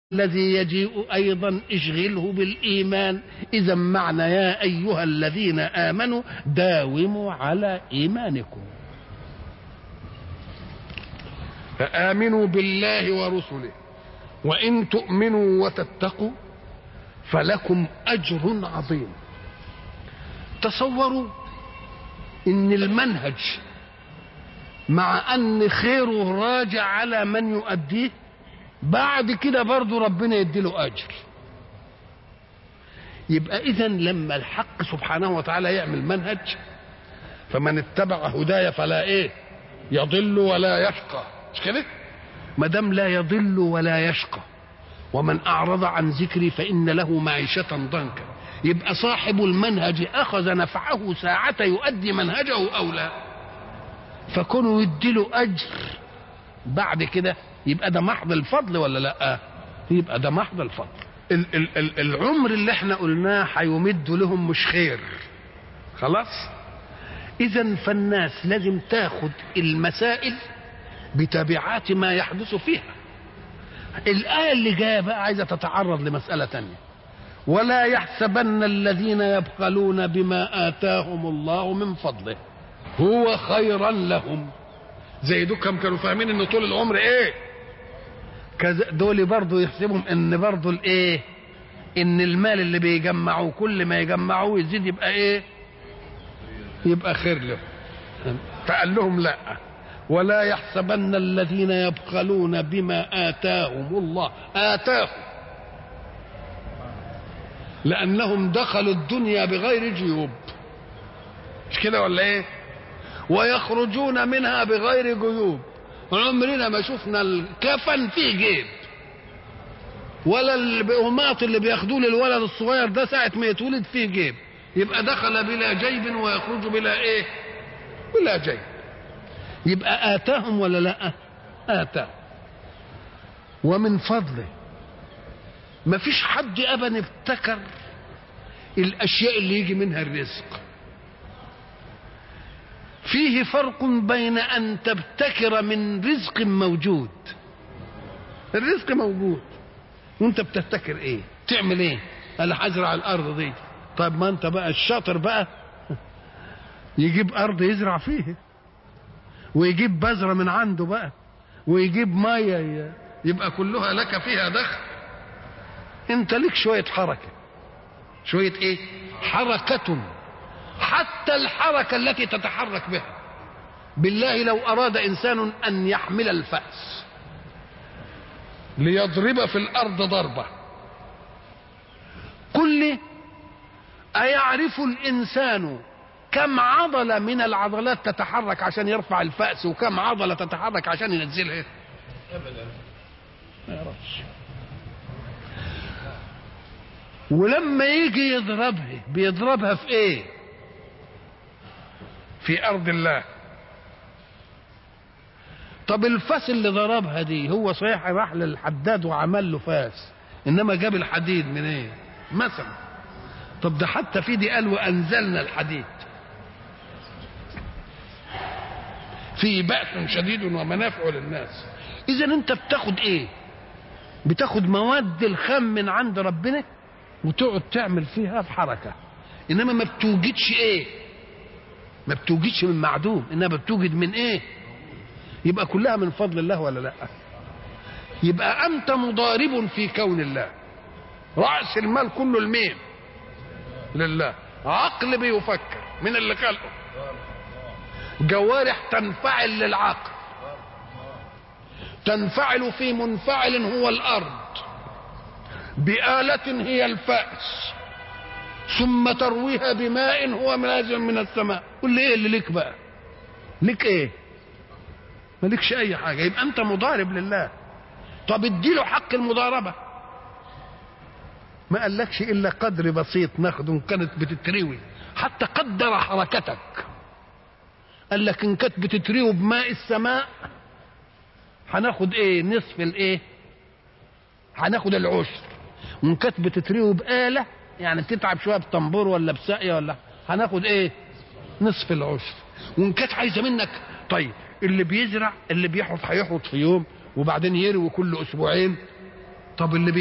الذي يجيء أيضا اشغله بالإيمان إذا معنى يا أيها الذين آمنوا داوموا على إيمانكم فآمنوا بالله ورسله وإن تؤمنوا وتتقوا فلكم أجر عظيم تصوروا إن المنهج مع أن خيره راجع على من يؤديه بعد كده برضه ربنا يديله اجر يبقى اذا لما الحق سبحانه وتعالى يعمل منهج فمن اتبع هداي فلا ايه يضل ولا يشقى مش كده ما دام لا يضل ولا يشقى ومن اعرض عن ذكري فان له معيشه ضنكا يبقى صاحب المنهج اخذ نفعه ساعه يؤدي منهجه او لا فكونوا يديله اجر بعد كده يبقى ده محض الفضل ولا لا يبقى ده محض الفضل ال ال ال العمر اللي احنا قلناه هيمد لهم مش خير خلاص اذا فالناس لازم تاخد المسائل بتبعات ما يحدث فيها الآية اللي جاية بقى عايزة تتعرض لمسألة تانية ولا يحسبن الذين يبخلون بما آتاهم الله من فضله هو خيرا لهم زي دول كم كانوا فاهمين ان طول العمر ايه كذا دول برضه يحسبهم ان برضه الايه ان المال اللي بيجمعوه كل ما يجمعوه يزيد يبقى ايه يبقى خير لهم فقال لهم لا ولا يحسبن الذين يبخلون بما آتاهم الله آتاهم لأنهم دخلوا الدنيا بغير جيوب مش كده ولا ايه ويخرجون منها بغير جيوب عمرنا ما شفنا الكفن فيه جيب ولا البهمات اللي بياخدوه للولد الصغير ده ساعة ما يتولد فيه جيب يبقى دخل بلا جيب ويخرج بلا ايه بلا جيب يبقى آتاهم ولا لا آتاهم ومن فضله ما فيش حد ابدا ابتكر الاشياء اللي يجي منها الرزق فيه فرق بين ان تبتكر من رزق موجود الرزق موجود وانت بتبتكر ايه تعمل ايه قال هزرع الارض دي طيب ما انت بقى الشاطر بقى يجيب ارض يزرع فيها ويجيب بذره من عنده بقى ويجيب ميه يبقى كلها لك فيها دخل انت لك شويه حركه شويه ايه حركه حتى الحركة التي تتحرك بها بالله لو أراد إنسان أن يحمل الفأس ليضرب في الأرض ضربة قل أيعرف الإنسان كم عضلة من العضلات تتحرك عشان يرفع الفأس وكم عضلة تتحرك عشان ينزلها أبدا ما يعرفش ولما يجي يضربها بيضربها في ايه في ارض الله طب الفاس اللي ضربها دي هو صحيح راح للحداد وعمل له فاس انما جاب الحديد من ايه مثلا طب ده حتى في دي قال وانزلنا الحديد في بأس شديد ومنافع للناس اذا انت بتاخد ايه بتاخد مواد الخام من عند ربنا وتقعد تعمل فيها في حركه انما ما بتوجدش ايه ما بتوجدش من معدوم انما بتوجد من ايه يبقى كلها من فضل الله ولا لا يبقى انت مضارب في كون الله راس المال كله المين لله عقل بيفكر من اللي خلقه جوارح تنفعل للعقل تنفعل في منفعل هو الارض بآلة هي الفأس ثم ترويها بماء هو نازل من السماء قل لي ايه اللي ليك بقى ليك ايه مالكش اي حاجه يبقى انت مضارب لله طب اديله حق المضاربه ما قالكش الا قدر بسيط ناخده كانت بتتروي حتى قدر حركتك قال لك ان كانت بتتروي بماء السماء هناخد ايه نصف الايه هناخد العشر وان كانت بتتروي بآلة يعني بتتعب شويه بطنبور ولا بساقيه ولا هناخد ايه نصف العشر وان كانت عايزه منك طيب اللي بيزرع اللي بيحرث هيحرث في يوم وبعدين يروي كل اسبوعين طب اللي بي